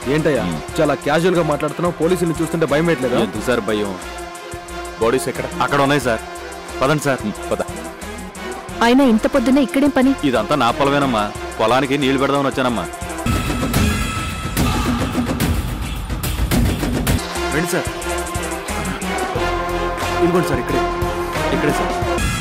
ఏంటయ్యా చాలా క్యాజువల్ గా మాట్లాడుతున్నావు పోలీసులు చూస్తుంటే భయం వేయట్లేదా ఎందుకు సార్ భయం బాడీస్ ఎక్కడ అక్కడ ఉన్నాయి సార్ పదండి సార్ పద అయినా ఇంత పొద్దున్నే ఇక్కడేం పని ఇదంతా నా పొలమేనమ్మా పొలానికి నీళ్లు పెడదామని వచ్చానమ్మా రండి సార్ ఇదిగోండి సార్ ఇక్కడే ఇక్కడే సార్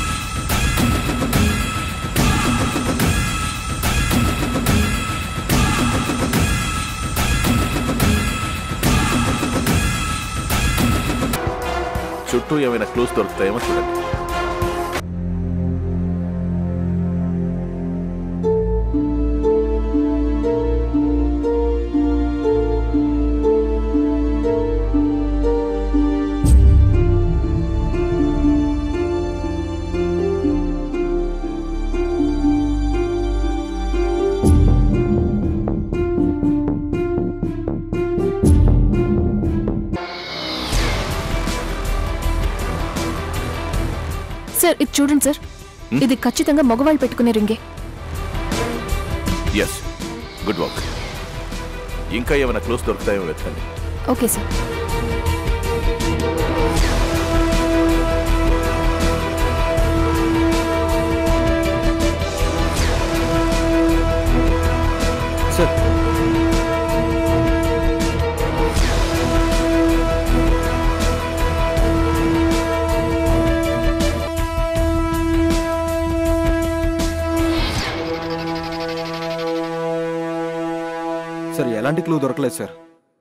చుట్టూ ఏమైనా క్లూస్ దొరుకుతాయేమో చూడండి సార్ ఇది చూడండి సార్ ఇది ఖచ్చితంగా మగవాళ్ళు పెట్టుకునే రింగే ఎస్ గుడ్ వర్క్ ఇంకా ఏమైనా క్లూస్ దొరుకుతాయేమో వెతకండి ఓకే సార్ సార్ సార్ ఎలాంటి క్లూ దొరకలేదు సార్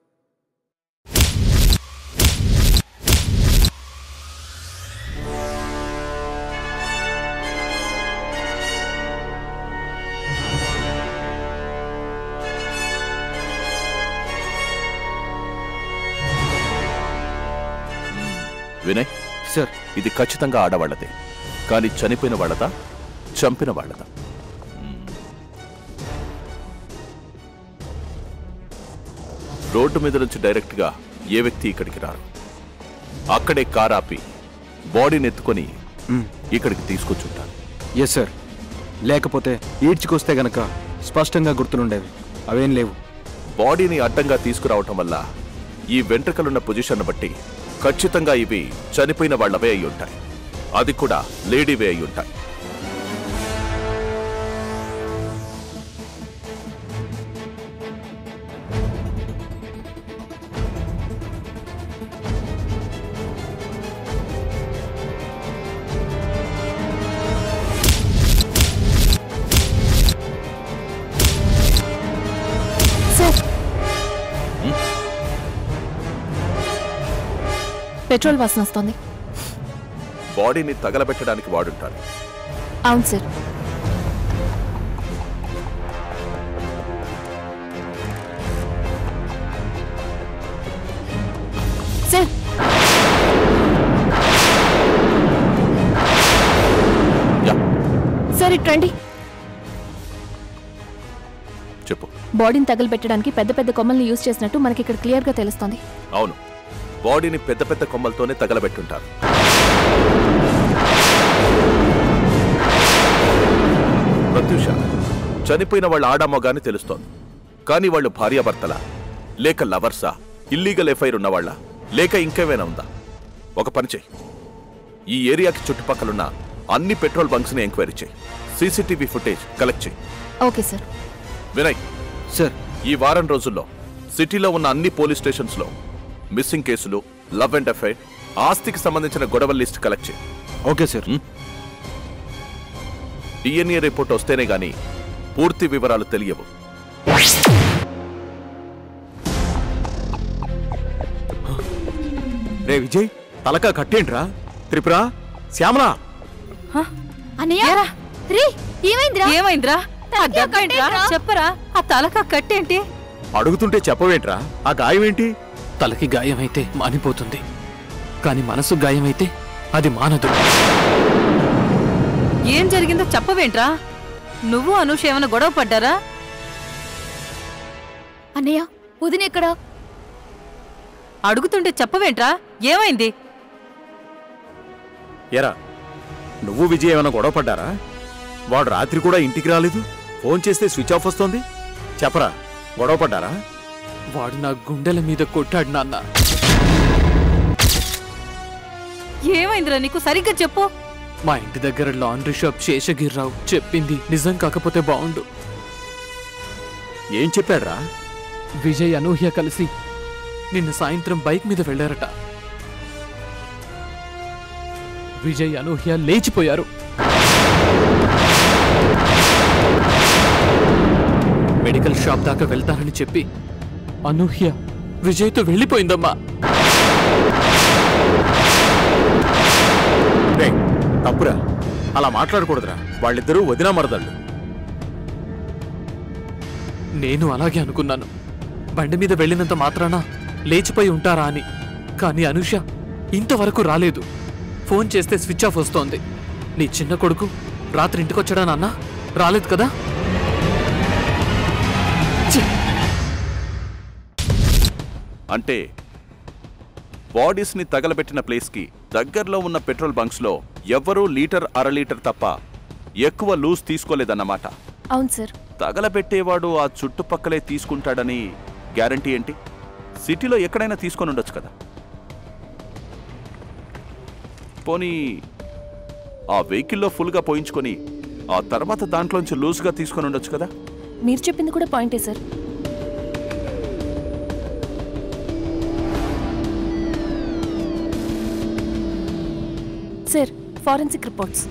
వినయ్ సార్ ఇది ఖచ్చితంగా ఆడవాళ్ళదే కానీ చనిపోయిన వాళ్ళదా చంపిన వాళ్ళదా రోడ్డు మీద నుంచి డైరెక్ట్గా ఏ వ్యక్తి ఇక్కడికి రారు అక్కడే కార్ ఆపి బాడీని ఎత్తుకొని ఇక్కడికి తీసుకొచ్చుంటారు ఎస్ సార్ లేకపోతే ఈడ్చుకొస్తే గనక స్పష్టంగా గుర్తునుండేవి అవేం లేవు బాడీని అడ్డంగా తీసుకురావటం వల్ల ఈ వెంట్రుకలున్న పొజిషన్ బట్టి ఖచ్చితంగా ఇవి చనిపోయిన వాళ్ళవే అయి ఉంటాయి అది కూడా లేడీవే అయి ఉంటాయి సార్ పెట్రోల్ వాసన వస్తుంది బాడీని తగలబెట్టడానికి వాడుంటారు అవును సార్ సార్ యా సార్ ఇటు రండి చెప్పు బాడీని తగలబెట్టడానికి పెద్ద పెద్ద కొమ్మల్ని యూజ్ చేసినట్టు మనకి ఇక్కడ క్లియర్ గా తెలుస్తోంది అవును బాడీని పెద్ద పెద్ద కొమ్మలతోనే తగలబెట్టుంటారు ప్రత్యూష చనిపోయిన వాళ్ళ ఆడామగాని తెలుస్తోంది కానీ వాళ్ళు భార్యాభర్తలా లేక లవర్సా ఇల్లీగల్ ఎఫ్ఐఆర్ ఉన్నవాళ్ళ లేక ఇంకేమైనా ఉందా ఒక పని చెయ్యి ఈ ఏరియాకి చుట్టుపక్కలున్న అన్ని పెట్రోల్ బంక్స్ ని ఎంక్వైరీ చేయి సీసీటీవీ ఫుటేజ్ కలెక్ట్ చేయి ఓకే సార్ వినయ్ సార్ ఈ వారం రోజుల్లో సిటీలో ఉన్న అన్ని పోలీస్ స్టేషన్స్ లో మిస్సింగ్ కేసులు లవ్ అండ్ అఫైర్ ఆస్తికి సంబంధించిన గొడవల లిస్ట్ కలెక్ట్ చేయి ఓకే సార్ డిఎన్ఏ రిపోర్ట్ వస్తేనే గాని పూర్తి వివరాలు తెలియవు రే విజయ్ తలకా కట్టేంట్రా త్రిపుర శ్యామలా అన్నయ్య రే ఏమైందిరా ఏమైందిరా ఆ తలకి దెబ్బ ఏంట్రా? కట్టేంట్రా? చెప్పరా ఆ తలక కట్టేంటి అడుగుతుంటే చెప్పవేంట్రా ఆ గాయం ఏంటి తలకి గాయమైతే మానిపోతుంది కానీ మనసు గాయమైతే అది మానదు ఏం జరిగిందో చెప్పవేంట్రా నువ్వు అనూష ఏమైనా గొడవ పడ్డారా అన్నయ్య వదిన ఎక్కడ అడుగుతుంటే చెప్పవేంట్రా ఏమైంది ఎరా నువ్వు విజయ్ ఏమైనా గొడవ పడ్డారా వాడు రాత్రి కూడా ఇంటికి రాలేదు ఫోన్ చేస్తే స్విచ్ ఆఫ్ వస్తోంది చెప్పరా గొడవ పడ్డారా వాడు నా గుండెల మీద కొట్టాడు నాన్న ఏమైందిరా నీకు సరిగ్గా చెప్పు మా ఇంటి దగ్గర లాండ్రీ షాప్ శేషగిరిరావు చెప్పింది నిజం కాకపోతే బాగుండు ఏం చెప్పాడ్రా విజయ్ అనూహ్య కలిసి నిన్న సాయంత్రం బైక్ మీద వెళ్ళారట విజయ్ అనూహ్య లేచిపోయారు మెడికల్ షాప్ దాకా వెళ్తానని చెప్పి అనూహ్య విజయ్తో వెళ్ళిపోయిందమ్మా రేయ్, తప్పురా అలా మాట్లాడకూడదురా వాళ్ళిద్దరూ వదినా మరదళ్ళు నేను అలాగే అనుకున్నాను బండి మీద వెళ్ళినంత మాత్రాన లేచిపోయి ఉంటారా అని కానీ అనుష ఇంతవరకు రాలేదు ఫోన్ చేస్తే స్విచ్ ఆఫ్ వస్తోంది నీ చిన్న కొడుకు రాత్రి ఇంటికొచ్చాడా నాన్న రాలేదు కదా ఛీ! అంటే బాడీస్ని తగలబెట్టిన ప్లేస్కి దగ్గరలో ఉన్న పెట్రోల్ బంక్స్లో ఎవ్వరూ లీటర్ అర లీటర్ తప్ప ఎక్కువ లూజ్ తీసుకోలేదన్నమాట అవును సార్ తగలబెట్టేవాడు ఆ చుట్టుపక్కలే తీసుకుంటాడని గ్యారంటీ ఏంటి సిటీలో ఎక్కడైనా తీసుకొని ఉండొచ్చు కదా పోనీ ఆ వెహికల్లో ఫుల్గా పోయించుకొని ఆ తర్వాత దాంట్లోంచి లూజ్గా తీసుకొని ఉండొచ్చు కదా మీరు చెప్పింది కూడా పాయింటే sir sir forensic reports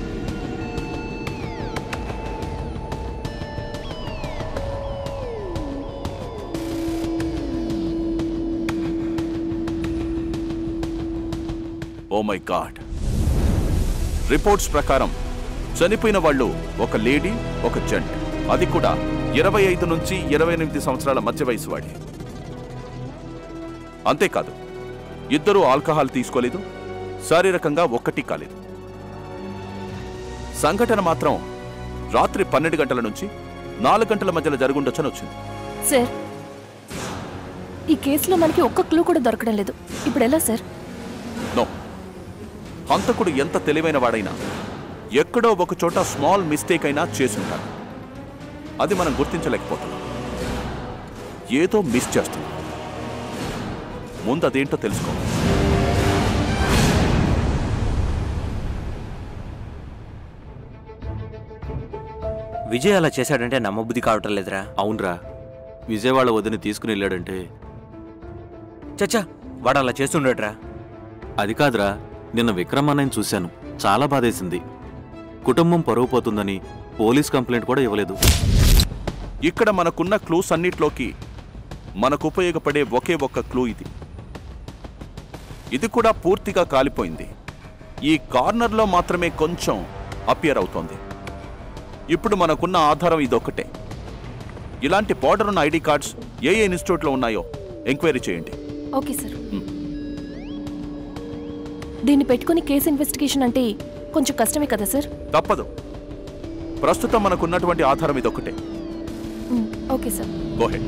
oh my god reports ప్రకారం చనిపోయిన వాళ్ళు ఒక లేడీ ఒక జంట్ అది కూడా ఇరవై ఐదు నుంచి ఇరవై ఎనిమిది సంవత్సరాల మధ్య వయసు వాడి అంతేకాదు ఇద్దరూ ఆల్కహాల్ తీసుకోలేదు శారీరకంగా ఒక్కటి కాలేదు సంఘటన మాత్రం రాత్రి పన్నెండు గంటల నుంచి నాలుగు గంటల మధ్యలో జరుగుండొచ్చని వచ్చింది సార్ ఈ కేసులో మనకి ఒక్క క్లూ కూడా దొరకడం లేదు ఇప్పుడు ఎలా సార్ నో హంతకుడు ఎంత తెలివైన వాడైనా ఎక్కడో ఒక చోట స్మాల్ మిస్టేక్ అయినా చేసుంటాడు అది మనం గుర్తించలేకపోతున్నాం ఏదో మిస్ చేస్తున్నాం ముందు అదేంటో తెలుసుకో విజయ్ అలా చేశాడంటే నమ్మబుద్ధి కావటం లేదురా అవునరా విజయవాడ వదిని తీసుకుని వెళ్ళాడంటే చచ్చా వాడు అలా చేస్తుండట్రా అది కాదురా నిన్న విక్రమ్ అన్నయ్యని చూశాను చాలా బాధేసింది కుటుంబం పరువు పోతుందని పోలీస్ కంప్లైంట్ కూడా ఇవ్వలేదు ఇక్కడ మనకున్న క్లూస్ అన్నిట్లోకి మనకు ఉపయోగపడే ఒకే ఒక్క క్లూ ఇది ఇది కూడా పూర్తిగా కాలిపోయింది ఈ కార్నర్లో మాత్రమే కొంచెం అపియర్ అవుతోంది ఇప్పుడు మనకున్న ఆధారం ఇదొక్కటే ఇలాంటి బార్డర్ ఉన్న ఐడి కార్డ్స్ ఏ ఏ ఇన్స్టిట్యూట్లో ఉన్నాయో ఎంక్వైరీ చేయండి ఓకే సార్ దీన్ని పెట్టుకుని కేసు ఇన్వెస్టిగేషన్ అంటే కొంచెం కష్టమే కదా సార్ తప్పదు ప్రస్తుతం మనకున్నటువంటి ఆధారం ఇదొక్కటే మ్, ఓకే సార్ గోహెడ్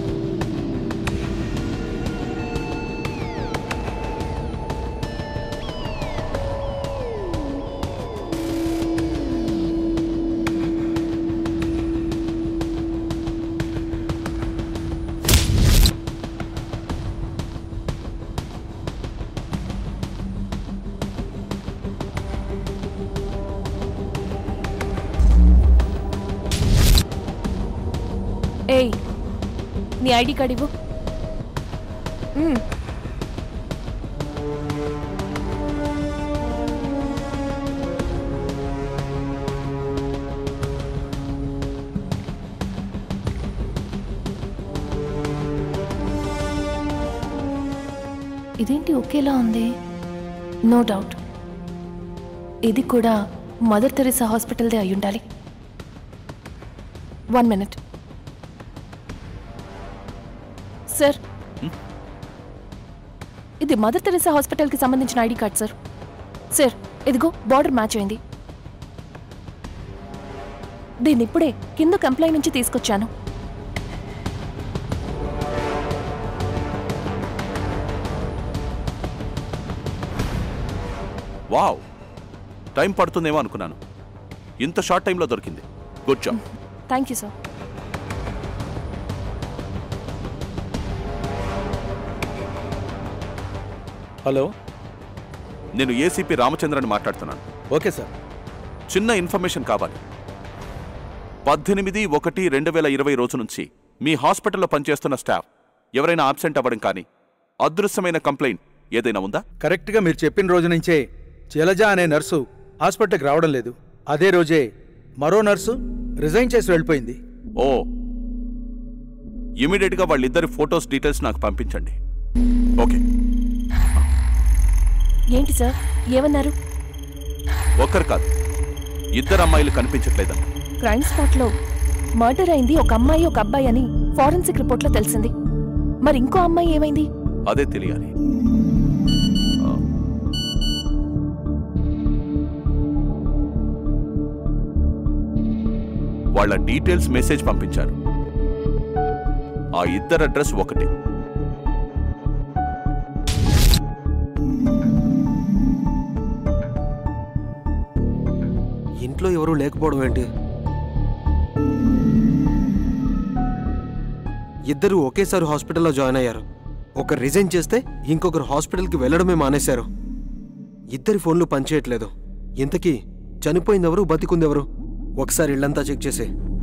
ఏయ్ నీ ఐడి కార్డ్ ఇవ్వు మ్, ఇదేంటి ఒకేలా ఉంది నో డౌట్ ఇది కూడా మదర్ తెరిసా హాస్పిటల్దే అయి ఉండాలి వన్ మినిట్ సార్ ఇది మదర్ తెరిసా హాస్పిటల్కి సంబంధించిన ఐడి కార్డ్ సార్ సార్ ఇదిగో బార్డర్ మ్యాచ్ అయింది దీన్ని ఇప్పుడే కింద కంప్లైంట్ నుంచి తీసుకొచ్చాను వావ్ టైం పడుతుందేమో అనుకున్నాను ఇంత షార్ట్ టైంలో దొరికింది good job thank you sir hello నేను ఏసీపీ రామచంద్రని మాట్లాడుతున్నాను ఓకే సార్ చిన్న ఇన్ఫర్మేషన్ కావాలి పద్దెనిమిది ఒకటి రెండు వేల ఇరవై రోజు నుంచి మీ హాస్పిటల్లో పనిచేస్తున్న స్టాఫ్ ఎవరైనా ఆబ్సెంట్ అవ్వడం కానీ అదృశ్యమైన కంప్లైంట్ ఏదైనా ఉందా కరెక్ట్గా మీరు చెప్పిన రోజు నుంచే జలజ అనే నర్సు హాస్పిటల్కి రావడం లేదు అదే రోజే మరో నర్సు రిజైన్ చేసి వెళ్ళిపోయింది ఓ ఇమీడియట్గా వాళ్ళిద్దరి ఫొటోస్ డీటెయిల్స్ నాకు పంపించండి ఓకే ఏంటి సార్ ఏమన్నారు ఒక్కరు కాదు ఇద్దరు అమ్మాయిలు కనిపించట్లేదంట క్రైమ్ స్పాట్లో మర్డర్ అయింది ఒక అమ్మాయి ఒక అబ్బాయి అని ఫారెన్సిక్ రిపోర్ట్లో తెలిసింది మరి ఇంకో అమ్మాయి ఏమైంది అదే తెలియాలి ఆ. వాళ్ళ డీటెయిల్స్ మెసేజ్ పంపించారు ఆ ఇద్దరు అడ్రస్ ఒకటే ఇంట్లో ఎవరూ లేకపోవడం ఏంటి ఇద్దరు ఒకేసారి హాస్పిటల్లో జాయిన్ అయ్యారు ఒకరు రిజైన్ చేస్తే ఇంకొకరు హాస్పిటల్కి వెళ్ళడమే మానేశారు ఇద్దరి ఫోన్లు పనిచేయట్లేదు ఇంతకీ చనిపోయిందెవరు బతికుందెవరు ఒకసారి ఇళ్ళంతా చెక్ చేసే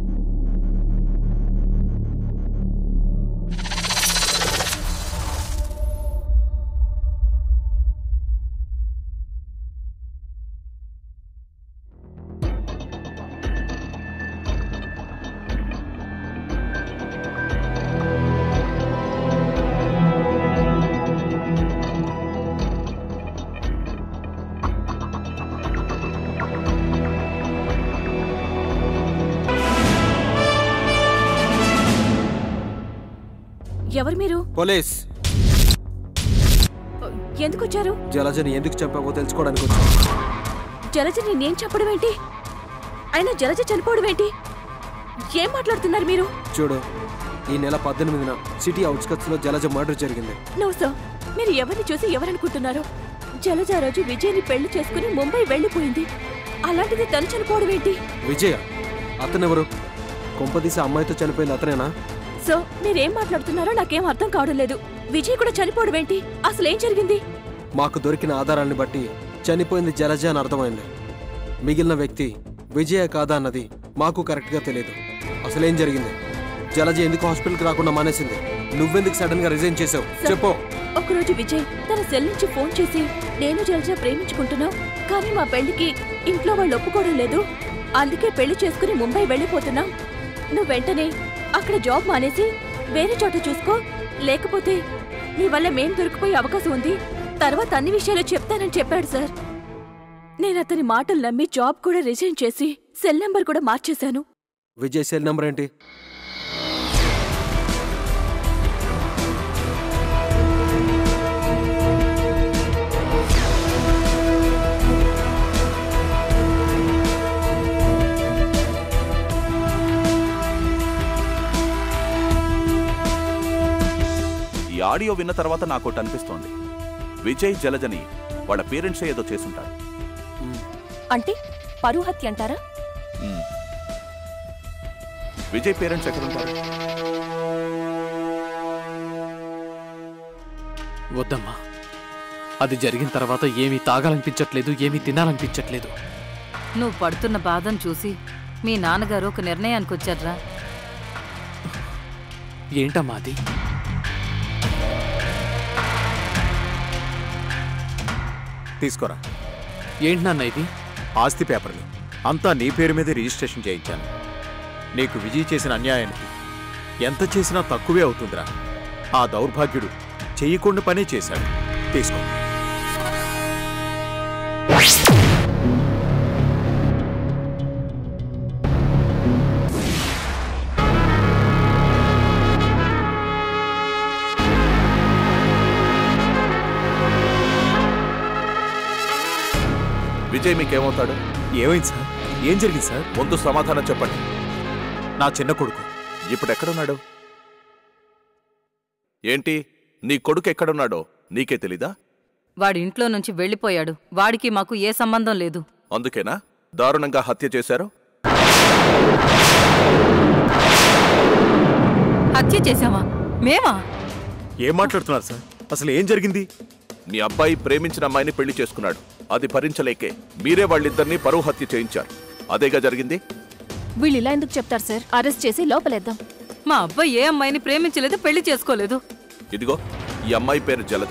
ఎవరు మీరు పోలీస్ ఎందుకు వచ్చారు జలజని ఎందుకు చంపావో తెలుసుకోవడానికి వచ్చాను జలజని నేను చెప్పడం ఏంటి అయినా జలజ చనిపోవడం ఏంటి ఏం మాట్లాడుతున్నారు మీరు చూడు ఈ నెల పద్దెనిమిదిన సిటీ అవుట్స్కట్స్ లో జలజ మర్డర్ జరిగింది నో సార్ మీరు ఎవరిని చూసి ఎవరనుకుంటున్నారు జలజ ఆ రోజు విజయ్ని పెళ్లి చేసుకుని ముంబై వెళ్ళిపోయింది అలాంటిది తను చనిపోవడం ఏంటి విజయ అతనెవరు కొంపదీసి అమ్మాయితో చనిపోయింది అతనేనా సో మీరేం మాట్లాడుతున్నారో నాకేం అర్థం కావడం లేదు విజయ్ కూడా చనిపోవడం ఏంటి అసలు ఏం జరిగింది మాకు దొరికిన ఆధారాన్ని బట్టి చనిపోయింది జలజ అని అర్థమైంది మిగిలిన వ్యక్తి విజయ కాదా అన్నది మాకు కరెక్ట్గా తెలియదు అసలేం జరిగింది జలజ ఎందుకు హాస్పిటల్కి రాకుండా మానేసింది నువ్వెందుకు సడన్ గా రిజైన్ చేసావు చెప్పు ఒకరోజు విజయ్ తన సెల్ నుంచి ఫోన్ చేసి నేను జలజ ప్రేమించుకుంటున్నాం కానీ మా పెళ్లికి ఇంట్లో వాళ్ళు ఒప్పుకోవడం లేదు అందుకే పెళ్లి చేసుకుని ముంబై వెళ్ళిపోతున్నాం నువ్వు వెంటనే అక్కడ జాబ్ మానేసి వేరే చోట చూసుకో లేకపోతే నీ వల్ల మేం దొరికిపోయే అవకాశం ఉంది తర్వాత అన్ని విషయాలు చెప్తానని చెప్పాడు సార్ నేను అతని మాటలు నమ్మి జాబ్ కూడా రిజైన్ చేసి సెల్ నెంబర్ కూడా మార్చేశాను విజయ్ సెల్ నెంబర్ ఏంటి ఈ ఆడియో విన్న తర్వాత నాకు ఒకటి అనిపిస్తోంది విజయ్ జలజని వాళ్ళ పేరెంట్స్ ఏదో చేసుంటారు అంటే పరువు హత్య అంటారా మ్మ్. విజయ్ పేరెంట్స్ ఎక్కడుంటారు వద్దమ్మా అది జరిగిన తర్వాత ఏమీ తాగాలనిపించట్లేదు ఏమీ తినాలనిపించట్లేదు నువ్వు పడుతున్న బాధను చూసి మీ నాన్నగారు ఒక నిర్ణయానికి వచ్చారా ఏంటమ్మా అది తీసుకోరా ఏంటి నాన్న ఇది ఆస్తి పేపర్లు అంతా నీ పేరు మీద రిజిస్ట్రేషన్ చేయించాను నీకు విజయ్ చేసిన అన్యాయానికి ఎంత చేసినా తక్కువే అవుతుందిరా ఆ దౌర్భాగ్యుడు చెయ్యకుండా పనే చేశాడు తీసుకో విజయ్ మీకేమవుతాడు ఏమైంది సార్ ఏం జరిగింది సార్ ముందు సమాధానం చెప్పండి నా చిన్న కొడుకు ఇప్పుడు ఎక్కడున్నాడు ఏంటి నీ కొడుకు ఎక్కడున్నాడో నీకే తెలీదా వాడి ఇంట్లో నుంచి వెళ్ళిపోయాడు వాడికి మాకు ఏ సంబంధం లేదు అందుకేనా దారుణంగా హత్య చేశారు హత్య చేశావా మేమా ఏం మాట్లాడుతున్నారు సార్ అసలు ఏం జరిగింది మీ అబ్బాయి ప్రేమించిన అమ్మాయిని పెళ్లి చేసుకున్నాడు అది భరించలేకే మీరే వాళ్ళిద్దరినీ పరువు హత్య చేయించారు అదేగా జరిగింది వీళ్ళు ఇలా ఎందుకు చెప్తారు సార్ అరెస్ట్ చేసి లోపలేద్దాం మా అబ్బాయి ఏ అమ్మాయిని ప్రేమించలేదు పెళ్లి చేసుకోలేదు ఇదిగో ఈ అమ్మాయి పేరు జలజ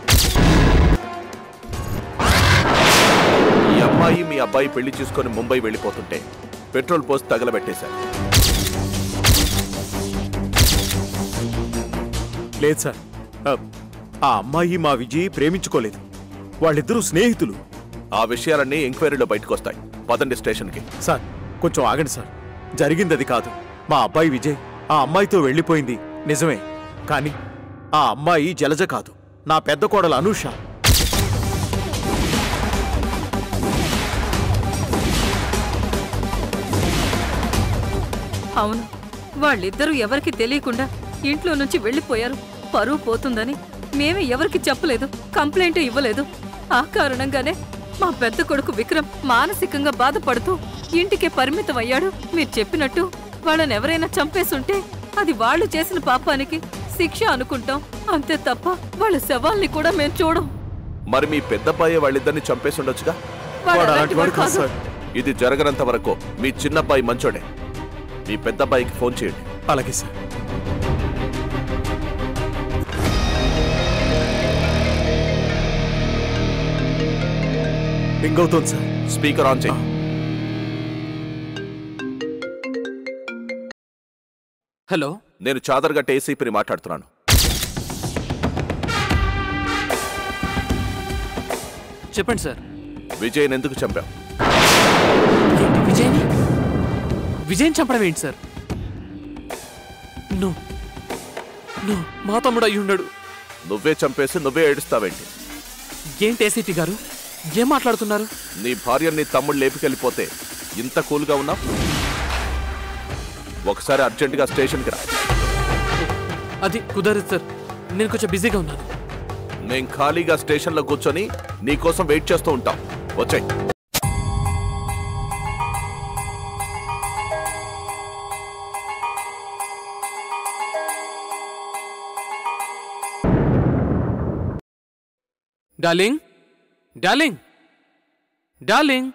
ఈ అమ్మాయి మీ అబ్బాయి పెళ్లి చేసుకొని ముంబై వెళ్ళిపోతుంటే పెట్రోల్ పోసి తగలబెట్టేశారు లేదు సార్ ఆ, ఆ అమ్మాయి మా విజయ్ ప్రేమించుకోలేదు వాళ్ళిద్దరూ స్నేహితులు ఆ విషయాలన్నీ ఎంక్వైరీలో బయటకు వస్తాయి పదండి స్టేషన్కి సార్ కొంచెం ఆగండి సార్ జరిగింది అది కాదు మా అబ్బాయి విజయ్ ఆ అమ్మాయితో వెళ్ళిపోయింది నిజమే కానీ ఆ అమ్మాయి జలజ కాదు నా పెద్ద కోడలు అనూష అవును వాళ్ళిద్దరూ ఎవరికి తెలియకుండా ఇంట్లో నుంచి వెళ్ళిపోయారు పరువు పోతుందని మేమే ఎవరికి చెప్పలేదు కంప్లైంట్ ఇవ్వలేదు ఆ కారణంగానే మా పెద్ద కొడుకు విక్రమ్ మానసికంగా బాధపడుతూ ఇంటికే పరిమితం అయ్యాడు మీరు చెప్పినట్టు వాళ్ళని ఎవరైనా చంపేసుంటే అది వాళ్ళు చేసిన పాపానికి శిక్ష అనుకుంటాం అంతే తప్ప వాళ్ళ శవాల్ని కూడా మేము చూడం మరి మీ పెద్దబ్బాయి వాళ్ళిద్దరిని చంపేసి ఉండొచ్చుగా వాడు అలాంటి వాడు కాదు. ఇది జరగనంత వరకు మీ చిన్నబ్బాయి మంచోడే మీ పెద్దబ్బాయికి ఫోన్ చేయండి అలాగే సార్ రింగ్ అవుతోంది సార్ స్పీకర్ ఆన్ చేయి హలో నేను చాదర్గట్ట ఏసీపీని మాట్లాడుతున్నాను చెప్పండి సార్ విజయ్ని ఎందుకు చంపావు ఏంటి విజయ్ని విజయ్ చంపడం ఏంటి సార్ నో నో మా తమ్ముడు అయి ఉండడు నువ్వే చంపేసి నువ్వే ఏడుస్తావేంటి ఏంటి ఏసీపీ గారు ఏం మాట్లాడుతున్నారు నీ భార్య నీ తమ్ముడు లేపుకెళ్ళిపోతే ఇంత కూల్గా ఉన్నావు ఒకసారి అర్జెంటుగా స్టేషన్కి రా అది కుదరదు సార్ నేను కొంచెం బిజీగా ఉన్నాను నేను ఖాళీగా స్టేషన్లో కూర్చొని నీకోసం వెయిట్ చేస్తూ ఉంటాం వచ్చాయి darling darling darling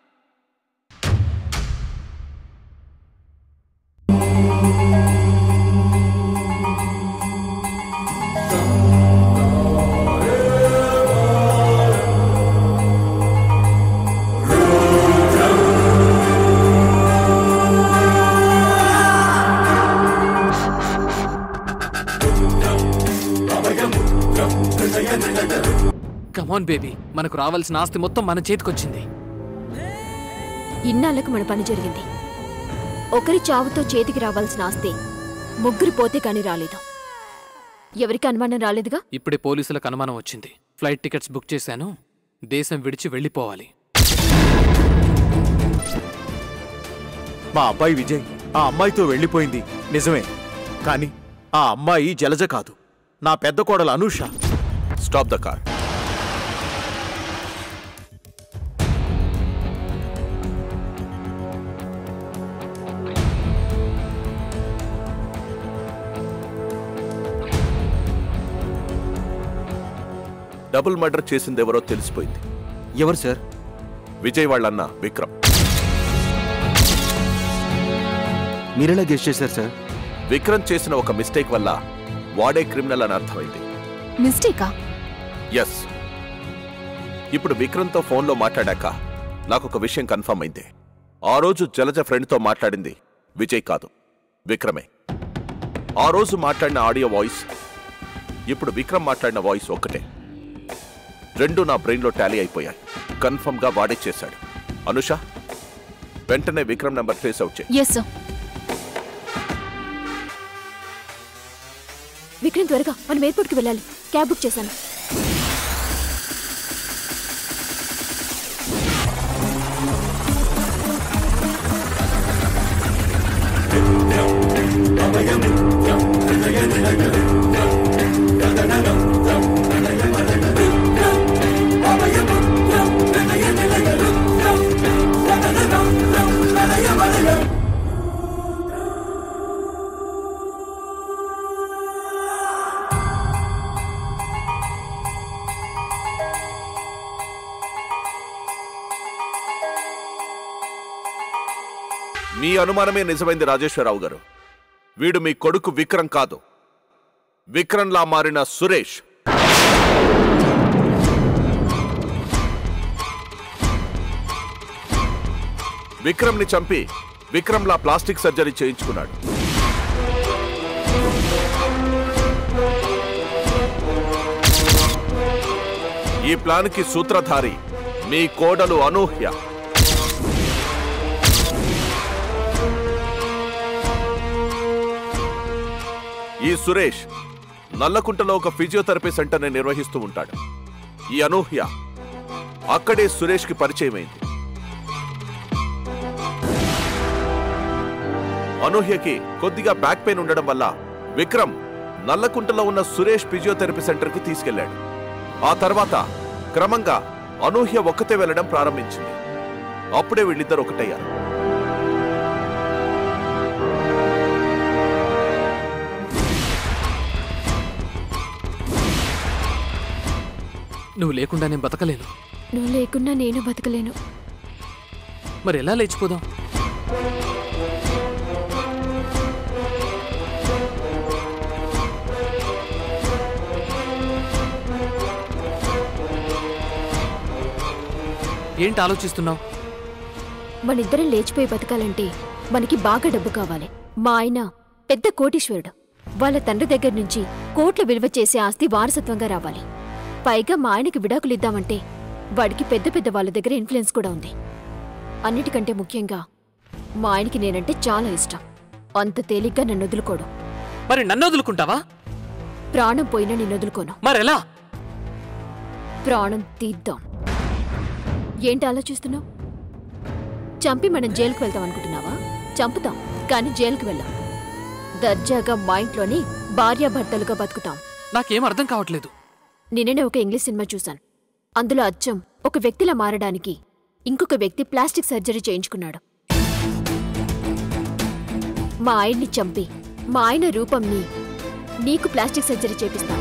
come on baby మనకు రావాల్సిన ఆస్తి మొత్తం మన చేతికొచ్చింది ఇన్నాళ్లకు మన పని జరిగింది ఒకరి చావుతో చేతికి రావాల్సిన ఆస్తి ముగ్గురు పోతే కాని రాలేదు ఎవరికి అనుమానం రాలేదుగా ఇప్పుడే పోలీసులకు అనుమానం వచ్చింది ఫ్లైట్ టికెట్స్ బుక్ చేశాను దేశం విడిచి వెళ్ళిపోవాలి మా అబ్బాయి విజయ్ ఆ అమ్మాయితో వెళ్ళిపోయింది నిజమే కానీ ఆ అమ్మాయి జలజ కాదు నా పెద్ద కోడలు Anusha stop the car double murder చేసింది ఎవరో తెలిసిపోయింది ఎవరు సార్ విజయ్ వాళ్ళన్న విక్రమ్ మీరెలా గెస్ట్ చేశారు సార్ విక్రమ్ చేసిన ఒక మిస్టేక్ వల్ల వాడే క్రిమినల్ అని అర్థమైంది మిస్టేకా ఎస్ ఇప్పుడు విక్రమ్తో ఫోన్లో మాట్లాడాక నాకు ఒక విషయం కన్ఫర్మ్ అయింది ఆ రోజు జలజ ఫ్రెండ్తో మాట్లాడింది విజయ్ కాదు విక్రమే ఆ రోజు మాట్లాడిన ఆడియో వాయిస్ ఇప్పుడు విక్రమ్ మాట్లాడిన వాయిస్ ఒక్కటే రెండు నా బ్రెయిన్లో టాలీ అయిపోయాయి కన్ఫర్మ్గా వాడే చేశాడు అనుష వెంటనే విక్రమ్ నెంబర్ ట్రేస్ అవుట్ చేయి ఎస్ సార్ విక్రమ్ త్వరగా మనం ఎయిర్పోర్ట్కి వెళ్ళాలి క్యాబ్ బుక్ చేశాను మీ అనుమానమే నిజమైంది రాజేశ్వరరావు గారు వీడు మీ కొడుకు విక్రమ్ కాదు విక్రమ్లా మారిన సురేష్ విక్రమ్ని చంపి విక్రమ్లా ప్లాస్టిక్ సర్జరీ చేయించుకున్నాడు ఈ ప్లాన్కి సూత్రధారి మీ కోడలు అనూహ్య ఈ సురేష్ నల్లకుంటలో ఒక ఫిజియోథెరపీ సెంటర్ని నిర్వహిస్తూ ఉంటాడు ఈ అనూహ్య అక్కడే సురేష్కి పరిచయమైంది అనూహ్యకి కొద్దిగా బ్యాక్ పెయిన్ ఉండడం వల్ల విక్రమ్ నల్లకుంటలో ఉన్న సురేష్ ఫిజియోథెరపీ సెంటర్కి తీసుకెళ్లాడు ఆ తర్వాత క్రమంగా అనూహ్య ఒక్కతే వెళ్లడం ప్రారంభించింది అప్పుడే వీళ్ళిద్దరు ఒకటయ్యారు నువ్వు లేకుండా నేను బతకలేను నువ్వు లేకున్నా నేను బతకలేను మరి ఎలా లేచిపోదాం ఏంటి ఆలోచిస్తున్నావు మనిద్దరం లేచిపోయి బతకాలంటే మనకి బాగా డబ్బు కావాలి మా ఆయన పెద్ద కోటీశ్వరుడు వాళ్ళ తండ్రి దగ్గర నుంచి కోట్ల విలువ చేసే ఆస్తి వారసత్వంగా రావాలి పైగా మా ఆయనకి విడాకులు ఇద్దామంటే వాడికి పెద్ద పెద్ద వాళ్ళ దగ్గర ఇన్ఫ్లుయెన్స్ కూడా ఉంది అన్నిటికంటే ముఖ్యంగా మా ఆయనకి నేనంటే చాలా ఇష్టం అంత తేలిగ్గా నన్ను వదులుకోడు మరి నన్ను వదులుకుంటావా ప్రాణం పోయినా నేను వదులుకోను మరెలా ప్రాణం తీద్దాం ఏంటి ఆలోచిస్తున్నావు చంపి మనం జైలుకు వెళ్తాం అనుకుంటున్నావా చంపుతాం కానీ జైలుకు వెళ్ళాం దర్జాగా మా ఇంట్లోనే భార్యాభర్తలుగా బతుకుతాం నాకేం అర్థం కావట్లేదు నిన్ననే ఒక ఇంగ్లీష్ సినిమా చూశాను అందులో అచ్చం ఒక వ్యక్తిలా మారడానికి ఇంకొక వ్యక్తి ప్లాస్టిక్ సర్జరీ చేయించుకున్నాడు మా ఆయన్ని చంపి మా ఆయన రూపంని నీకు ప్లాస్టిక్ సర్జరీ చేపిస్తాను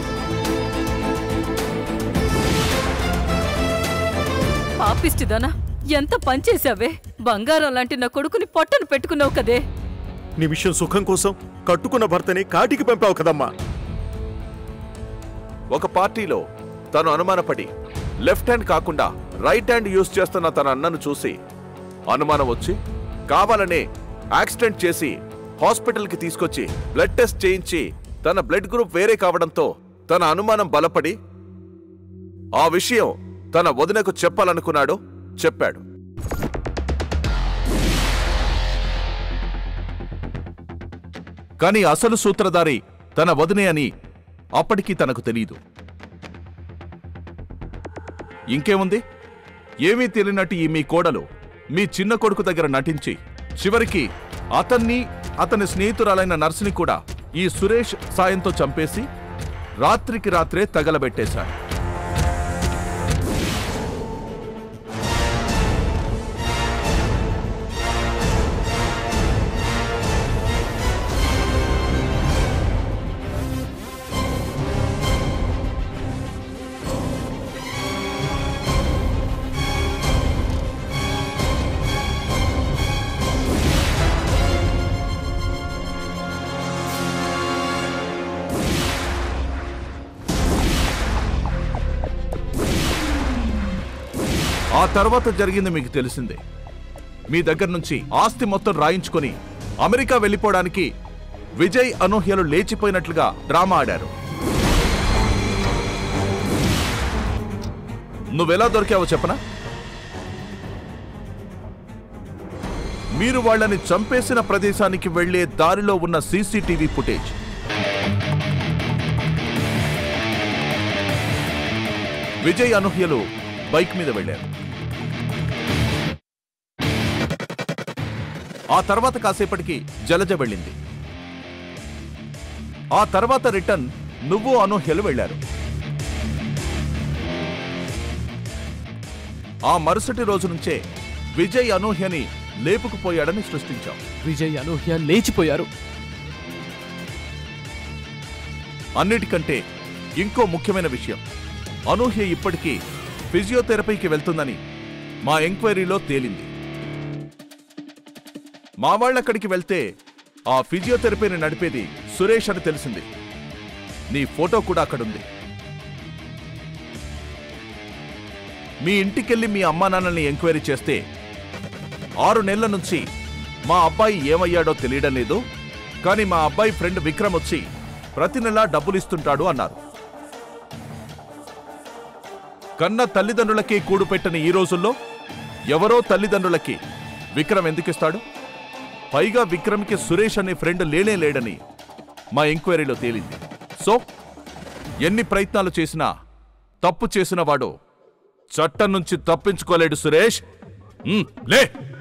పాపిష్టిదానా ఎంత పనిచేశావే బంగారం లాంటి నా కొడుకుని పొట్టను పెట్టుకున్నావు కదే నిమిషం సుఖం కోసం కట్టుకున్న భర్తని కాటికి పంపావు కదమ్మా ఒక పార్టీలో తను అనుమానపడి లెఫ్ట్ హ్యాండ్ కాకుండా రైట్ హ్యాండ్ యూజ్ చేస్తున్న తన అన్నను చూసి అనుమానం వచ్చి కావాలనే యాక్సిడెంట్ చేసి హాస్పిటల్కి తీసుకొచ్చి బ్లడ్ టెస్ట్ చేయించి తన బ్లడ్ గ్రూప్ వేరే కావడంతో తన అనుమానం బలపడి ఆ విషయం తన వదినకు చెప్పాలనుకున్నాడు చెప్పాడు కానీ అసలు సూత్రధారి తన వదినే అని అప్పటికీ తనకు తెలియదు ఇంకేముంది ఏమీ తెలియనట్టు ఈ మీ కోడలు మీ చిన్న కొడుకు దగ్గర నటించి చివరికి అతన్ని అతని స్నేహితురాలైన నర్సుని కూడా ఈ సురేష్ సాయంతో చంపేసి రాత్రికి రాత్రే తగలబెట్టేశాడు ఆ తర్వాత జరిగింది మీకు తెలిసిందే మీ దగ్గర నుంచి ఆస్తి మొత్తం రాయించుకొని అమెరికా వెళ్ళిపోవడానికి విజయ్ అనూహ్యలు లేచిపోయినట్లుగా డ్రామా ఆడారు నువ్వెలా దొరికావో చెప్పనా మీరు వాళ్ళని చంపేసిన ప్రదేశానికి వెళ్లే దారిలో ఉన్న సీసీటీవీ ఫుటేజ్ విజయ్ అనూహ్యలు బైక్ మీద వెళ్ళారు ఆ తర్వాత కాసేపటికి జలజ వెళ్ళింది ఆ తర్వాత రిటర్న్ నువ్వు అనూహ్యలు వెళ్ళారు ఆ మరుసటి రోజు నుంచే విజయ్ అనూహ్యని లేపుకుపోయాడని సృష్టించావు విజయ్ అనూహ్య లేచిపోయారు అన్నిటికంటే ఇంకో ముఖ్యమైన విషయం అనూహ్య ఇప్పటికీ ఫిజియోథెరపీకి వెళ్తుందని మా ఎంక్వైరీలో తేలింది మా వాళ్ళక్కడికి వెళ్తే ఆ ఫిజియోథెరపీని నడిపేది సురేష్ అని తెలిసింది నీ ఫోటో కూడా అక్కడుంది మీ ఇంటికెళ్ళి మీ అమ్మా నాన్నల్ని ఎంక్వైరీ చేస్తే ఆరు నెలల నుంచి మా అబ్బాయి ఏమయ్యాడో తెలియడం లేదు కానీ మా అబ్బాయి ఫ్రెండ్ విక్రమ్ వచ్చి ప్రతి నెలా డబ్బులు ఇస్తుంటాడు అన్నారు కన్న తల్లిదండ్రులకి కూడు పెట్టని ఈ రోజుల్లో ఎవరో తల్లిదండ్రులకి విక్రమ్ ఎందుకు ఇస్తాడు పైగా విక్రమ్కి సురేష్ అనే ఫ్రెండ్ లేనే లేడని మా ఎంక్వైరీలో తేలింది సో ఎన్ని ప్రయత్నాలు చేసినా తప్పు చేసిన వాడు చట్టం నుంచి తప్పించుకోలేడు సురేష్ ఉమ్, లే